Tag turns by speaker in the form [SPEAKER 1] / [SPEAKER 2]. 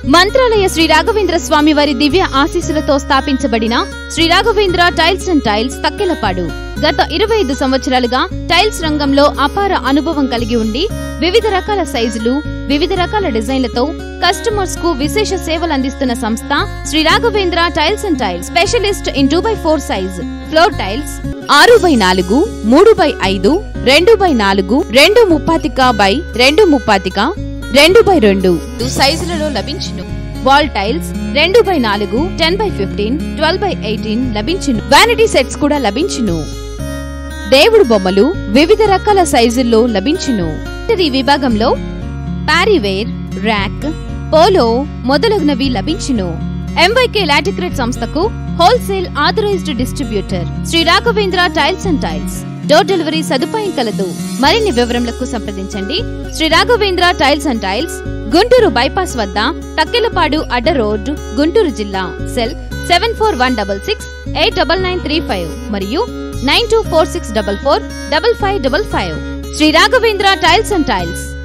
[SPEAKER 1] మంత్రాలయ శ్రీ రాఘవేంద్ర స్వామి వారి దివ్య ఆశీస్సులతో స్థాపించబడిన Shri Raghavendra tiles and tiles Takkelapadu గత ఇరవై ఐదు సంవత్సరాలుగా టైల్స్ రంగంలో అపార అనుభవం కలిగి ఉండి వివిధ రకాల సైజులు వివిధ రకాల డిజైన్లతో కస్టమర్స్ కు విశేష సేవలు అందిస్తున్న సంస్థ Shri Raghavendra tiles and tiles specialist in two by four size floor tiles ఆరు బై నాలుగు మూడు బై ఐదు రెండు బై నాలుగు రెండు ముప్పాతిక బై రెండు ముప్పాతిక రెండు బై రెండు సైజులలో లభించును వాల్ టైల్స్ రెండు బై నాలుగు ten by fifteen twelve by eighteen లభించును వ్యానిటీ సెట్స్ కూడా లభించును దేవుడు బొమ్మలు వివిధ రకాల సైజుల్లో లభించును ఈ విభాగంలో పారివేర్ ర్యాక్ పోలో మొదలగునవి లభించును ఎంవైకే లాటిక్రేట్ సంస్థకు wholesale authorised distributor Shri Raghavendra tiles and tiles door delivery సదుపాయం కలదు మరిన్ని వివరములకు సంప్రదించండి Shri Raghavendra tiles and tiles Guntur bypass వద్ద తక్కెలపాడు అడ్డ రోడ్ గుంటూరు జిల్లా cell seven four one double six eight double nine three five మరియు nine two four six double four double five double five Shri Raghavendra tiles and tiles